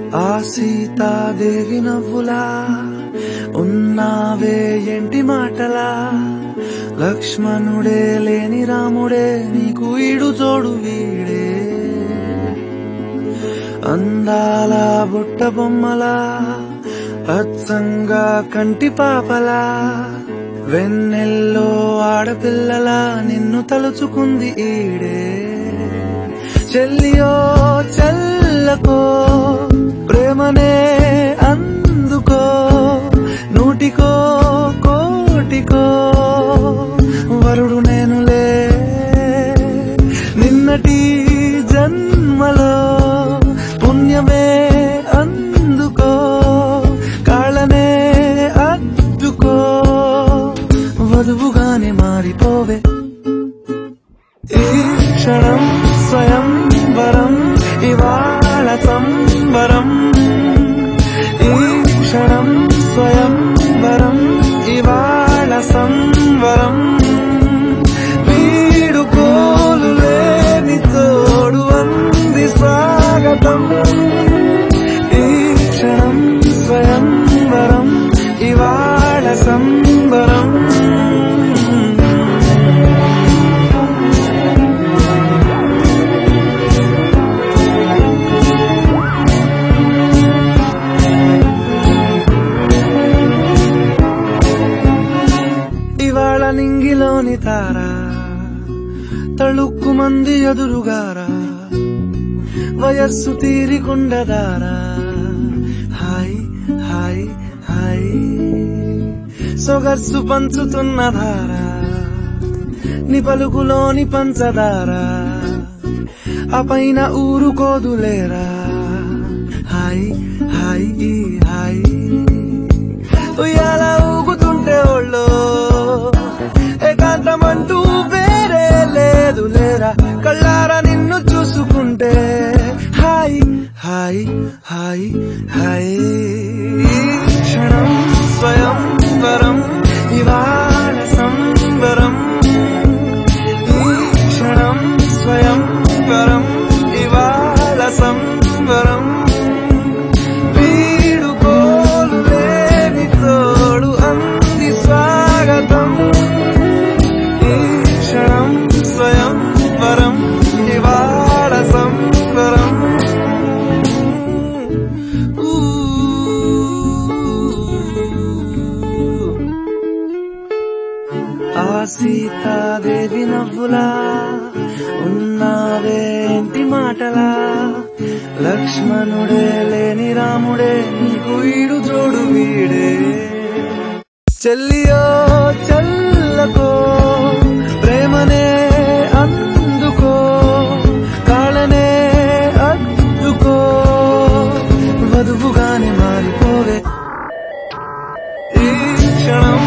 ఆ సీతాదేవి నవ్వులా ఉన్నావే ఎంటి మాటలా లక్ష్మణుడే లేని రాముడే నీకు ఈడు తోడు వీడే అందాల బుట్ట బొమ్మలా అచ్చంగా కంటి పాపలా వెన్నెల్లో ఆడపిల్లలా నిన్ను తలుచుకుంది ఈడే చెల్లియో చెల్లకో ప్రేమనే అందుకో నూటికో కోటికో వరుడు నేనులే నిన్నటి జన్మలో పుణ్యమే అందుకో కాళ్ళనే అద్దుకో వధువుగానే మారిపోవే ఈ క్షణం స్వయం వరం ఇవాళ సంవరం ఈ క్షణం స్వయం వరం ఇవాళ సంవరం వీడుకోలు లేని తోడు అంది స్వాగతం ఈ క్షణం స్వయం వరం ఇవాళ సంవరం ఇవాళ నింగిలోని తార తళుక్కు మంది ఎదురుగారా వయస్సు తీరికుండదారా హాయ్ హాయ్ హాయ్ సొగస్సు పంచుతున్న ధార ని పలుకులోని పంచదార ఆ పైన ఊరుకోదులేరా హాయ్ హాయ్ ఈ హాయ్ ఉయ్యాల ఊగుతుంటే ఒళ్ళో ఏకాంతమంటూ వేరే లేదు లేరా కళ్ళారా నిన్ను చూసుకుంటే హాయ్ హాయ్ హాయ్ హాయ్ ఈ క్షణం స్వయం వరం ఇవాళ సంవరం ఈ క్షణం స్వయం వరం ఇవాళ సంవరం వీడుకోలు లేని తోడు అంది స్వాగతం ఈ క్షణం స్వయం వరం ఇవాళ సంవరం ఊ. ఆ సీతాదేవి నవ్వులా ఉన్నావేంటి మాటలా లక్ష్మణుడే లేని రాముడే నీకు ఈడు జోడు వీడే చెల్లియో చెల్లకో ప్రేమనే అందుకో కాళ్ళనే అద్దుకో వధువుగానే మారిపోవే ఈ క్షణం